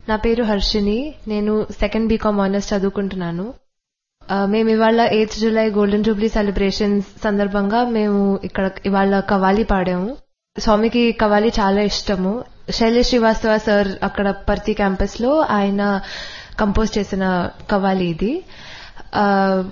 నా పేరు హర్షిని నేను సెకండ్ బీకామ్ ఆనర్స్ చదువుకుంటున్నాను ఆ, మేము ఇవాళ eighth July golden jubilee celebrations సందర్భంగా మేము ఇక్కడ ఇవాళ కవాలి పాడాము స్వామికి కవాలి చాలా ఇష్టము శైలేష్ శ్రీవాస్తవ సార్ అక్కడ పర్తి క్యాంపస్ లో ఆయన కంపోజ్ చేసిన కవాలి ఇది ఆ,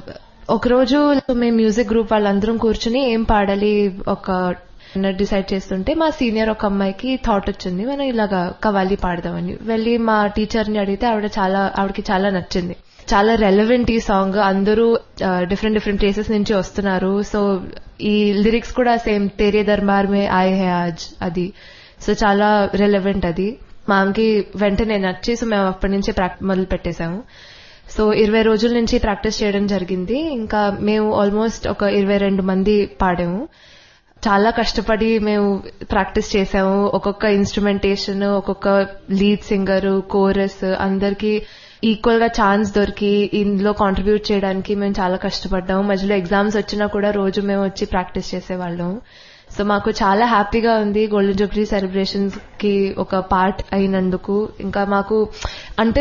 ఒకరోజు మేము మ్యూజిక్ గ్రూప్ వాళ్ళందరం కూర్చుని ఏం పాడాలి ఒక డిసైడ్ చేస్తుంటే మా సీనియర్ ఒక అమ్మాయికి థాట్ వచ్చింది మనం ఇలాగా కవాలి పాడదామని వెళ్ళి మా టీచర్ ని అడిగితే ఆవిడ చాలా ఆవిడకి చాలా నచ్చింది చాలా రెలవెంట్ ఈ సాంగ్ అందరూ డిఫరెంట్ డిఫరెంట్ ప్లేసెస్ నుంచి వస్తున్నారు సో ఈ లిరిక్స్ కూడా సేమ్ తేరే దర్బార్ మే ఆయే హే ఆజ్ అది సో చాలా రెలవెంట్ అది మాకి వెంటనే నచ్చి సో మేము అప్పటి నుంచే ప్రాక్ మొదలు పెట్టేశాము సో ఇరవై రోజుల నుంచి ప్రాక్టీస్ చేయడం జరిగింది ఇంకా మేము ఆల్మోస్ట్ ఒక ఇరవై రెండు మంది పాడాము చాలా కష్టపడి మేము ప్రాక్టీస్ చేసాము ఒక్కొక్క ఇన్స్ట్రుమెంటేషన్ ఒక్కొక్క లీడ్ సింగర్ కోరస్ అందరికి ఈక్వల్ గా ఛాన్స్ దొరికి ఇందులో కాంట్రిబ్యూట్ చేయడానికి మేము చాలా కష్టపడ్డాము మధ్యలో ఎగ్జామ్స్ వచ్చినా కూడా రోజు మేము వచ్చి ప్రాక్టీస్ చేసేవాళ్ళం సో మాకు చాలా హ్యాపీగా ఉంది గోల్డెన్ జూబ్లీ సెలబ్రేషన్స్ కి ఒక పార్ట్ అయినందుకు ఇంకా మాకు అంటే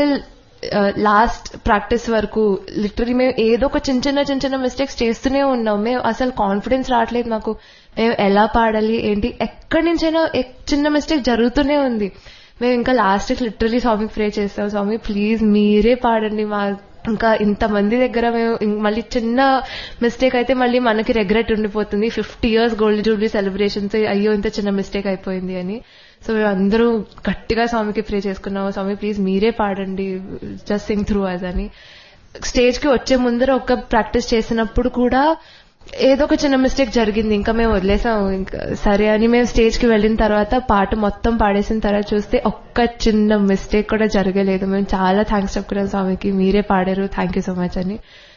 లాస్ట్ ప్రాక్టీస్ వరకు లిటరలీ మేము ఏదో ఒక చిన్న చిన్న చిన్న చిన్న మిస్టేక్స్ చేస్తూనే ఉన్నాం మేము అసలు కాన్ఫిడెన్స్ రావట్లేదు మాకు మేము ఎలా పాడాలి ఏంటి ఎక్కడి నుంచైనా ఎక్- చిన్న మిస్టేక్ జరుగుతూనే ఉంది మేము ఇంకా లాస్ట్ లిటరలీ స్వామికి ప్రే చేస్తాం స్వామి ప్లీజ్ మీరే పాడండి మా ఇంకా ఇంతమంది దగ్గర మేము ఇం- మళ్ళీ చిన్న మిస్టేక్ అయితే మళ్ళీ మనకి రెగ్రెట్ ఉండిపోతుంది fifty years gold jubilee celebrations అయ్యో ఇంత చిన్న మిస్టేక్ అయిపోయింది అని సో మేము అందరూ గట్టిగా స్వామికి ప్రే చేసుకున్నాము స్వామి ప్లీజ్ మీరే పాడండి జస్ట్ సింగ్ త్రూ అస్ అని స్టేజ్ కి వచ్చే ముందర ఒక ప్రాక్టీస్ చేసినప్పుడు కూడా ఏదో ఒక చిన్న మిస్టేక్ జరిగింది ఇంకా మేము వదిలేసాం ఇంకా సరే అని మేము స్టేజ్ కి వెళ్ళిన తర్వాత పాట మొత్తం పాడేసిన తర్వాత చూస్తే ఒక్క చిన్న మిస్టేక్ కూడా జరగలేదు మేము చాలా థ్యాంక్స్ చెప్పుకున్నాం స్వామికి మీరే పాడారు థ్యాంక్ యూ సో మచ్ అని